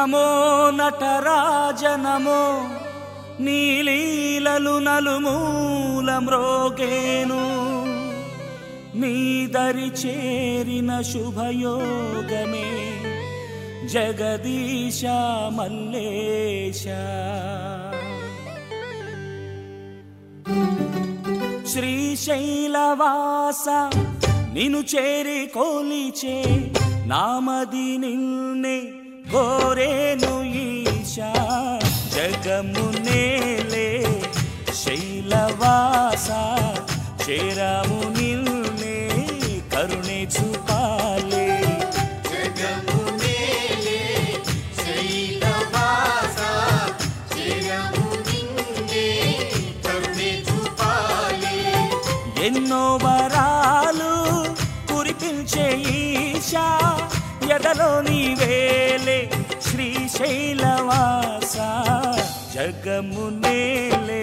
నమో నటరాజ నమో నీలీలలు నలుమూల మ్రోగేను నీ దరి చేరిన శుభయోగమే జగదీశ మల్లేశ శ్రీశైలవాస నిను చేరి కోలిచే నామది నిన్నే కోరేను ఈశా జగము నేలే శైలవాస చేరాము నిన్నే కరుణే చూపాలే జగమునేలే శైలవాస చిరము నిన్నే కరుణే చూపాలి ఎన్నో వరాలు కురిపించే ఈశా ఎదలో నీవేలే శ్రీశైలవాస జగము నేలే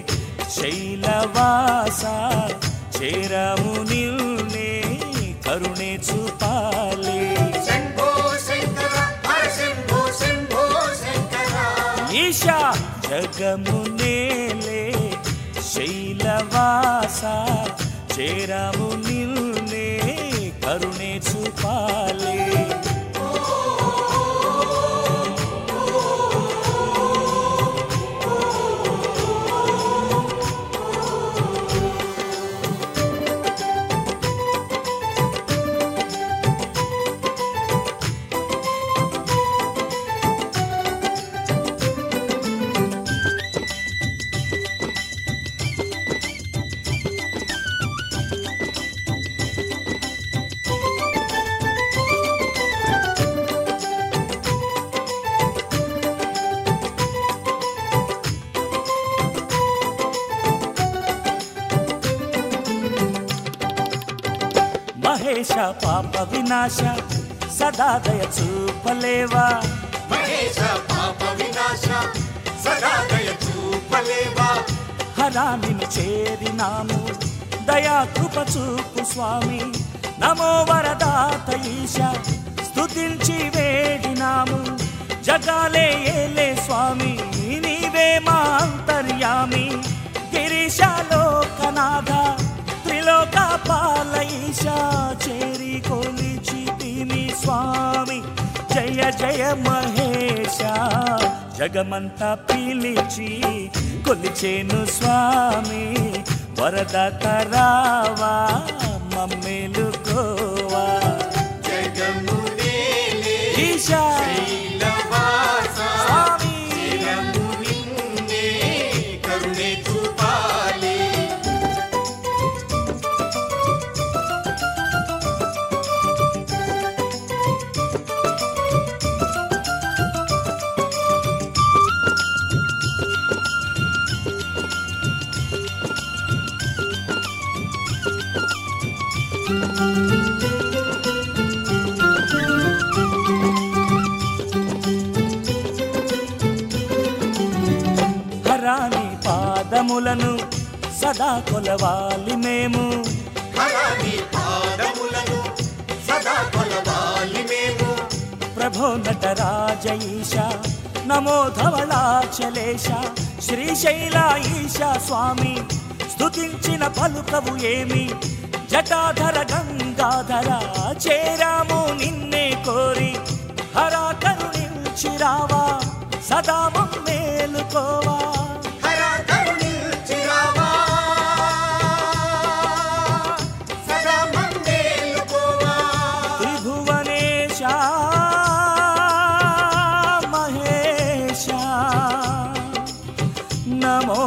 శైలవాస చేరము నిల్నే కరుణే చూపాలే శంభో శంకర హర శంభో శంభో శంకర ఈశా జగము నేలే శైలవాస చేరము నిల్నే కరుణే చూపాలే మహేశ పాప వినాశ సదా దయ చూపలేవా మహేశ పాప వినాశ సదా దయ చూపలేవా హరామిని చేరినాము దయా కృప చూపు స్వామి నమో వరదాత ఈశ స్తుతించి వేడినాము జగాలే ఏలే స్వామి నీవే మా అంతర్యామి గిరిశలోకనాథ త్రిలోక పాల ఈశా చేరి కొలిచి తిని స్వామి జయ జయ మహేశ జగమంతా పిలిచి కొలిచేను స్వామి వరదత రావా మమ్మేలుకోవా జగమునేలే ఈశా శైలవాస స్వామి చిరము నిన్నే కరుణే చూపాలి హరాని పాదములను సదా కొలవాలి మేము హరాని పాదములను సదా కొలవాలి మేము ప్రభో నటరాజ ఈశ నమో ధవళాచలేశ శ్రీశైల ఈశ స్వామి స్తుతించిన పలుకవు ఏమి జటాధర గంగాధర చేరాము నిన్నే కోరి హరా కరుణించి రావా సదా మేలుకోవా హర కరుణించిరావా సదా మందేలుకోవా త్రిభువనేశ మహేశ నమో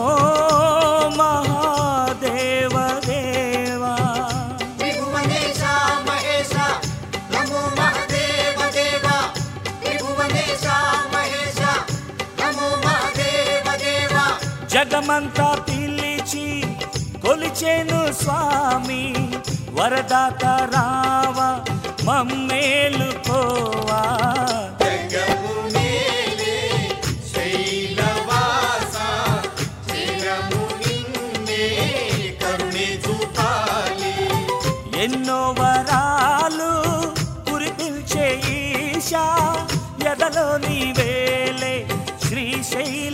మహాదేవ దేవా త్రిభువనేశ మహేశ నమో మహదేవ దేవ త్రిభువనేశ మహేశ నమో మహదేవ దేవ జగమంతా పిలిచి కొలిచేను స్వామి వరదాత రావ మమ్మేలుకోవా జగమునేలే శైలవాస చిరము నిన్నే కరుణే చూపాలి ఎన్నో వరాలు కురిపించే ఈశా ఎదలో నీవే శైల